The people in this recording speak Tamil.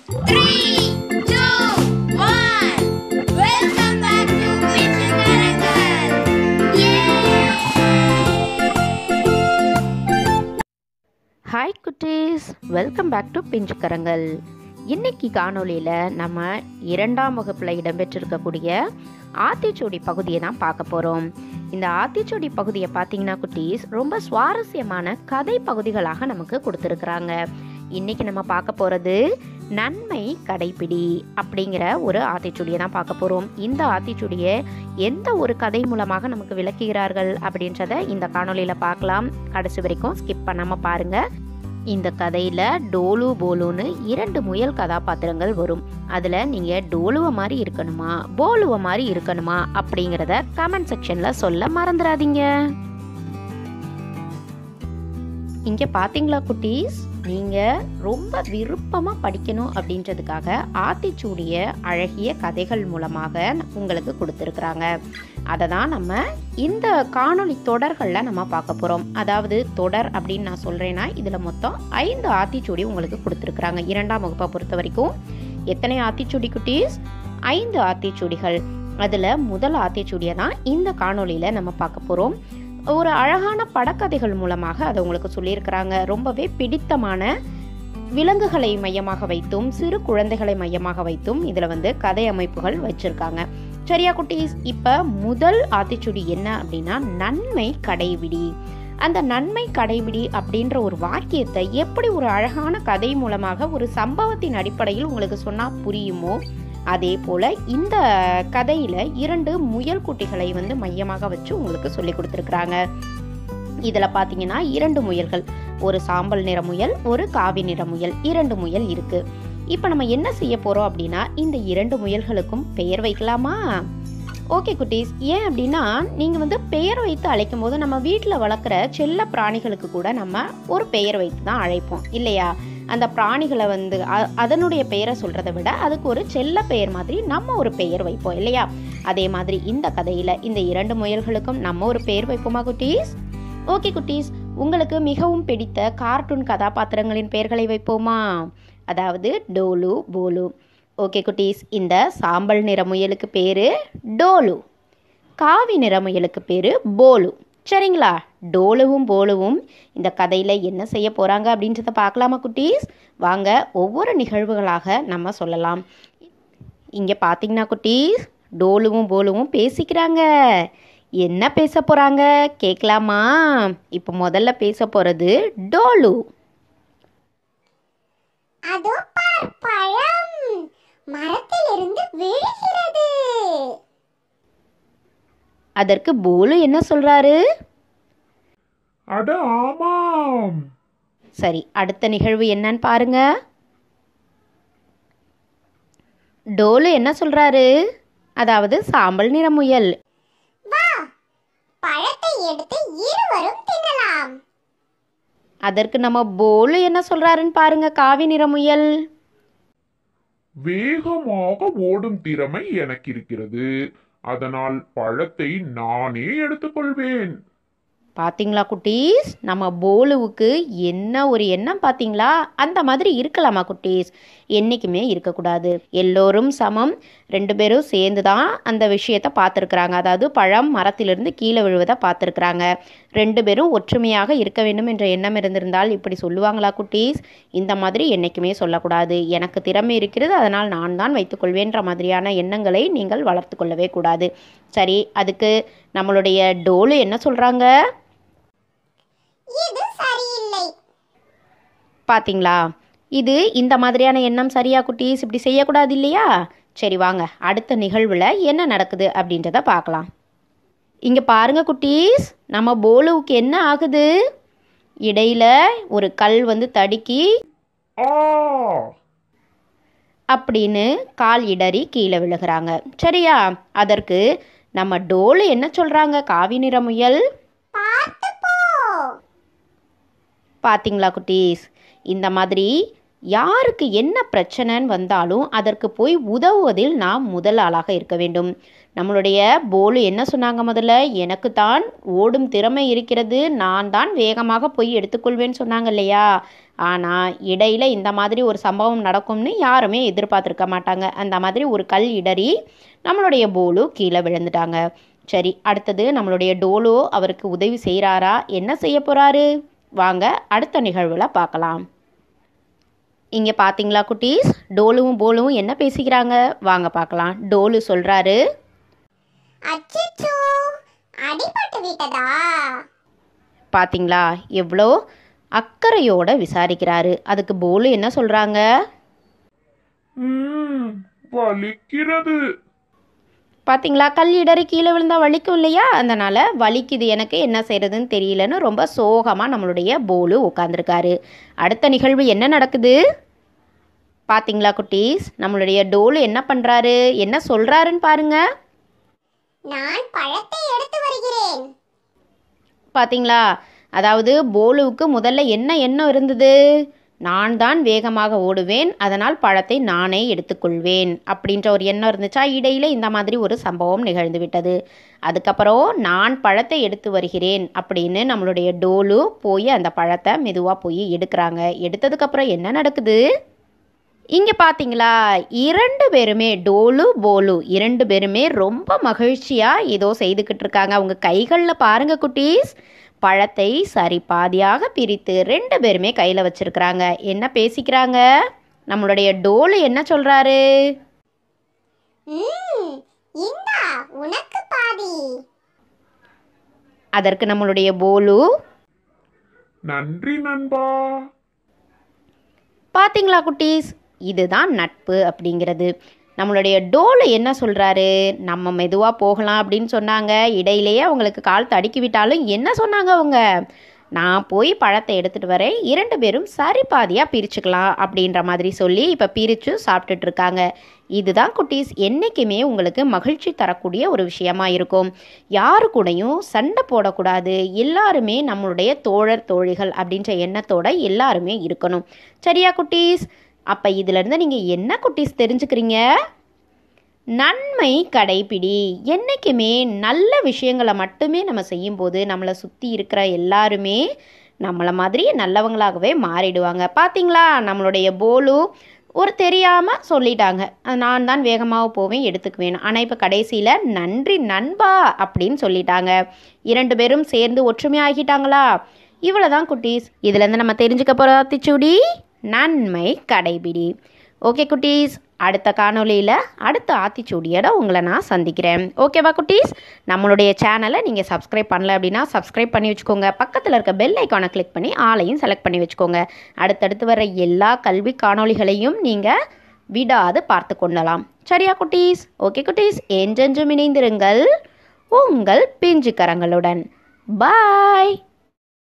three, two, one. Welcome back to Pinchakarangal. Yay! Hi குட்டீஸ் வெல்கம் பேக் டு பிஞ்சுக்கரங்கள் இன்னைக்கு காணொளியில் நம்ம இரண்டாம் வகுப்பில் இடம்பெற்றிருக்கக்கூடிய ஆத்திச்சூடி பகுதியை தான் பார்க்க போகிறோம் இந்த ஆத்திச்சூடி பகுதியை பார்த்தீங்கன்னா குட்டீஸ் ரொம்ப சுவாரஸ்யமான கதை பகுதிகளாக நமக்கு கொடுத்துருக்குறாங்க இன்னைக்கு நம்ம பார்க்க போகிறது நன்மை கடைப்பிடி அப்படிங்கிற ஒரு ஆத்திச்சூடியை தான் பார்க்க போகிறோம் இந்த ஆத்திச்சூடியை எந்த ஒரு கதை மூலமாக நமக்கு விளக்குகிறார்கள் அப்படின்றத இந்த காணொளியில் பார்க்கலாம் கடைசி வரைக்கும் ஸ்கிப் பண்ணாமல் பாருங்கள் இந்த கதையில் டோலு போலுன்னு இரண்டு முயல் கதாபாத்திரங்கள் வரும் அதில் நீங்கள் டோலுவை மாதிரி இருக்கணுமா போலுவை மாதிரி இருக்கணுமா அப்படிங்கிறத கமெண்ட் செக்ஷனில் சொல்ல மறந்துடாதீங்க இங்கே பார்த்தீங்களா குட்டீஸ் நீங்கள் ரொம்ப விருப்பமாக படிக்கணும் அப்படின்றதுக்காக ஆத்திச்சூடிய அழகிய கதைகள் மூலமாக உங்களுக்கு கொடுத்துருக்குறாங்க அதை தான் நம்ம இந்த காணொளி தொடர்களில் நம்ம பார்க்க போகிறோம் அதாவது தொடர் அப்படின்னு நான் சொல்கிறேன்னா இதில் மொத்தம் ஐந்து ஆத்திச்சூடி உங்களுக்கு கொடுத்துருக்குறாங்க இரண்டாம் வகுப்பை பொறுத்த வரைக்கும் எத்தனை ஆத்திச்சூடி குட்டீஸ் ஐந்து ஆத்திச்சூடிகள் அதில் முதல் ஆத்திச்சூடியை தான் இந்த காணொளியில் நம்ம பார்க்க போகிறோம் ஒரு அழகான படக்கதைகள் மூலமாக அதை உங்களுக்கு சொல்லியிருக்கிறாங்க ரொம்பவே பிடித்தமான விலங்குகளை மையமாக வைத்தும் சிறு குழந்தைகளை மையமாக வைத்தும் இதில் வந்து கதை அமைப்புகள் வச்சுருக்காங்க சரியா குட்டீஸ் இப்போ முதல் ஆத்திச்சுடி என்ன அப்படின்னா நன்மை கடைபிடி அந்த நன்மை கடைபிடி அப்படின்ற ஒரு வாக்கியத்தை எப்படி ஒரு அழகான கதை மூலமாக ஒரு சம்பவத்தின் அடிப்படையில் உங்களுக்கு சொன்னால் புரியுமோ அதே போல் இந்த கதையில் இரண்டு முயல் குட்டிகளை வந்து மையமாக வச்சு உங்களுக்கு சொல்லி கொடுத்துருக்குறாங்க இதில் பார்த்தீங்கன்னா இரண்டு முயல்கள் ஒரு சாம்பல் நிற முயல் ஒரு காவி நிற முயல் இரண்டு முயல் இருக்கு இப்போ நம்ம என்ன செய்ய போகிறோம் அப்படின்னா இந்த இரண்டு முயல்களுக்கும் பெயர் வைக்கலாமா ஓகே குட்டீஸ் ஏன் அப்படின்னா நீங்கள் வந்து பெயர் வைத்து அழைக்கும் போது நம்ம வீட்டில் வளர்க்குற செல்ல பிராணிகளுக்கு கூட நம்ம ஒரு பெயர் வைத்து தான் அழைப்போம் இல்லையா அந்த பிராணிகளை வந்து அ- அதனுடைய பெயரை சொல்கிறத விட அதுக்கு ஒரு செல்ல பெயர் மாதிரி நம்ம ஒரு பெயர் வைப்போம் இல்லையா அதே மாதிரி இந்த கதையில் இந்த இரண்டு முயல்களுக்கும் நம்ம ஒரு பெயர் வைப்போமா குட்டீஸ் ஓகே குட்டீஸ் உங்களுக்கு மிகவும் பிடித்த கார்ட்டூன் கதாபாத்திரங்களின் பெயர்களை வைப்போமா அதாவது டோலு போலு ஓகே குட்டீஸ் இந்த சாம்பல் நிற முயலுக்கு பேர் டோலு காவி நிற முயலுக்கு பேர் போலு சரிங்களா டோலுவும் போலுவும் இந்த கதையில் என்ன செய்ய போகிறாங்க அப்படின்றத பார்க்கலாமா குட்டீஸ் வாங்க ஒவ்வொரு நிகழ்வுகளாக நம்ம சொல்லலாம் இங்கே பார்த்தீங்கன்னா குட்டீஸ் டோலுவும் போலுவும் பேசிக்கிறாங்க என்ன பேச போகிறாங்க கேட்கலாமா இப்போ முதல்ல பேச போகிறது டோலு அதோ பார் பழம் மரத்திலிருந்து விழுகிறது அதற்கு போலு என்ன சொல்கிறாரு அட ஆமாம் சரி அடுத்த நிகழ்வு என்னன்னு பாருங்க டோலு என்ன சொல்றாரு அதாவது சாம்பல் நிற முயல் வா பழத்தை எடுத்து இருவரும் தின்னலாம் அதற்கு நம்ம போலு என்ன சொல்றாருன்னு பாருங்க காவி நிற முயல் வேகமாக ஓடும் திறமை எனக்கு இருக்கிறது அதனால் பழத்தை நானே எடுத்துக்கொள்வேன் பாத்தீங்களா குட்டீஸ் நம்ம போலுவுக்கு என்ன ஒரு எண்ணம் பாத்தீங்களா அந்த மாதிரி இருக்கலாமா குட்டீஸ் என்றைக்குமே இருக்கக்கூடாது எல்லோரும் சமம் ரெண்டு பேரும் சேர்ந்து தான் அந்த விஷயத்தை பார்த்துருக்குறாங்க அதாவது பழம் மரத்திலிருந்து கீழே விழுவதை பார்த்துருக்குறாங்க ரெண்டு பேரும் ஒற்றுமையாக இருக்க வேண்டும் என்ற எண்ணம் இருந்திருந்தால் இப்படி சொல்லுவாங்களா குட்டீஸ் இந்த மாதிரி என்றைக்குமே சொல்லக்கூடாது எனக்கு திறமை இருக்கிறது அதனால் நான் தான் வைத்துக்கொள்வேன்ற மாதிரியான எண்ணங்களை நீங்கள் வளர்த்து கொள்ளவே கூடாது சரி அதுக்கு நம்மளுடைய டோலு என்ன சொல்கிறாங்க இது சரியில்லை பாத்தீங்களா இது இந்த மாதிரியான எண்ணம் சரியா குட்டீஸ் இப்படி செய்யக்கூடாது இல்லையா சரி வாங்க அடுத்த நிகழ்வில் என்ன நடக்குது அப்படின்றத பார்க்கலாம் இங்கே பாருங்க குட்டீஸ் நம்ம போலுவுக்கு என்ன ஆகுது இடையில ஒரு கல் வந்து தடுக்கி ஆ அப்படின்னு கால் இடறி கீழே விழுகிறாங்க சரியா அதற்கு நம்ம டோலு என்ன சொல்கிறாங்க காவி நிற முயல் பார்த்து போ பாத்தீங்களா குட்டீஸ் இந்த மாதிரி யாருக்கு என்ன பிரச்சனைன்னு வந்தாலும் அதற்கு போய் உதவுவதில் நாம் முதல் ஆளாக இருக்க வேண்டும் நம்மளுடைய போலு என்ன சொன்னாங்க முதல்ல எனக்கு தான் ஓடும் திறமை இருக்கிறது நான் தான் வேகமாக போய் எடுத்துக்கொள்வேன்னு சொன்னாங்க இல்லையா ஆனால் இடையில இந்த மாதிரி ஒரு சம்பவம் நடக்கும்னு யாருமே எதிர்பார்த்துருக்க மாட்டாங்க அந்த மாதிரி ஒரு கல் இடறி நம்மளுடைய போலு கீழே விழுந்துட்டாங்க சரி அடுத்தது நம்மளுடைய டோலு அவருக்கு உதவி செய்கிறாரா என்ன செய்ய போகிறாரு வாங்க அடுத்த நிகழ்வில் பார்க்கலாம் இங்கே பார்த்தீங்களா குட்டீஸ் டோலுவும் போலுவும் என்ன பேசிக்கிறாங்க வாங்க பார்க்கலாம் டோலு சொல்கிறாரு அச்சச்சோ அடிபட்டு விட்டதா பார்த்தீங்களா எவ்வளோ அக்கறையோட விசாரிக்கிறாரு அதுக்கு போலு என்ன சொல்கிறாங்க ம், வலிக்கிறது பார்த்தீங்களா கல் இடறி கீழே விழுந்தா வலிக்கும் இல்லையா அதனால் வலிக்குது எனக்கு என்ன செய்கிறதுன்னு தெரியலன்னு ரொம்ப சோகமாக நம்மளுடைய போலு உட்காந்துருக்காரு அடுத்த நிகழ்வு என்ன நடக்குது பார்த்தீங்களா குட்டீஸ் நம்மளுடைய டோலு என்ன பண்ணுறாரு என்ன சொல்கிறாருன்னு பாருங்க நான் பழத்தை எடுத்து வருகிறேன் பார்த்தீங்களா அதாவது போலுவுக்கு முதல்ல என்ன எண்ணம் இருந்தது நான் தான் வேகமாக ஓடுவேன் அதனால் பழத்தை நானே எடுத்துக்கொள்வேன் அப்படின்ற ஒரு எண்ணம் இருந்துச்சா இடையில இந்த மாதிரி ஒரு சம்பவம் நிகழ்ந்து விட்டது அதுக்கப்புறம் நான் பழத்தை எடுத்து வருகிறேன் அப்படின்னு நம்மளுடைய டோலு போய் அந்த பழத்தை மெதுவாக போய் எடுக்கிறாங்க எடுத்ததுக்கப்புறம் என்ன நடக்குது இங்கே பார்த்தீங்களா இரண்டு பேருமே டோலு போலு இரண்டு பேருமே ரொம்ப மகிழ்ச்சியாக ஏதோ செய்துக்கிட்டு இருக்காங்க அவங்க கைகளில் பாருங்க குட்டீஸ் பழத்தை சரி பாதியாக பிரித்து ரெண்டு பேருமே கையில் வச்சிருக்கிறாங்க என்ன பேசிக்கிறாங்க நம்மளுடைய டோலு என்ன சொல்கிறாரு ம் இந்தா உனக்கு பாதி அதற்கு நம்மளுடைய போலு நன்றி நண்பா பாத்தீங்களா குட்டீஸ் இதுதான் நட்பு அப்படிங்கிறது நம்மளுடைய டோலு என்ன சொல்கிறாரு நம்ம மெதுவாக போகலாம் அப்படின்னு சொன்னாங்க இடையிலேயே அவங்களுக்கு கால் தடுக்கி விட்டாலும் என்ன சொன்னாங்க அவங்க நான் போய் பழத்தை எடுத்துகிட்டு வரேன் இரண்டு பேரும் சரி பாதியாக பிரிச்சுக்கலாம் அப்படின்ற மாதிரி சொல்லி இப்போ பிரித்து சாப்பிட்டுட்டு இருக்காங்க இதுதான் குட்டீஸ் என்றைக்குமே உங்களுக்கு மகிழ்ச்சி தரக்கூடிய ஒரு விஷயமா இருக்கும் யாரு கூடயும் சண்டை போடக்கூடாது எல்லாருமே நம்மளுடைய தோழர் தோழிகள் அப்படின்ற எண்ணத்தோட எல்லாருமே இருக்கணும் சரியா குட்டீஸ் அப்போ இதிலேருந்து நீங்கள் என்ன குட்டீஸ் தெரிஞ்சுக்கிறீங்க நன்மை கடைபிடி என்றைக்குமே நல்ல விஷயங்களை மட்டுமே நம்ம செய்யும்போது நம்மளை சுற்றி இருக்கிற எல்லாருமே நம்மளை மாதிரி நல்லவங்களாகவே மாறிடுவாங்க பார்த்தீங்களா நம்மளுடைய போலு ஒரு தெரியாமல் சொல்லிட்டாங்க நான் தான் வேகமாக போவேன் எடுத்துக்குவேன் ஆனால் இப்போ கடைசியில் நன்றி நண்பா அப்படின்னு சொல்லிட்டாங்க இரண்டு பேரும் சேர்ந்து ஒற்றுமையாகிட்டாங்களா இவ்வளோ தான் குட்டீஸ் இதுலேருந்து நம்ம தெரிஞ்சுக்க போகிற திச்சுடி நன்மை கடைபிடி ஓகே குட்டீஸ் அடுத்த காணொளியில் அடுத்த ஆத்திச்சூடியோட உங்களை நான் சந்திக்கிறேன் ஓகேவா குட்டீஸ் நம்மளுடைய சேனலை நீங்கள் சப்ஸ்கிரைப் பண்ணல அப்படின்னா சப்ஸ்கிரைப் பண்ணி வச்சுக்கோங்க பக்கத்தில் இருக்க பெல் ஐக்கானை கிளிக் பண்ணி ஆளையும் செலக்ட் பண்ணி வச்சுக்கோங்க அடுத்தடுத்து வர எல்லா கல்வி காணொளிகளையும் நீங்கள் விடாது பார்த்து கொள்ளலாம் சரியா குட்டீஸ் ஓகே குட்டீஸ் என்றென்றும் இணைந்திருங்கள் உங்கள் பிஞ்சு கரங்களுடன் பாய்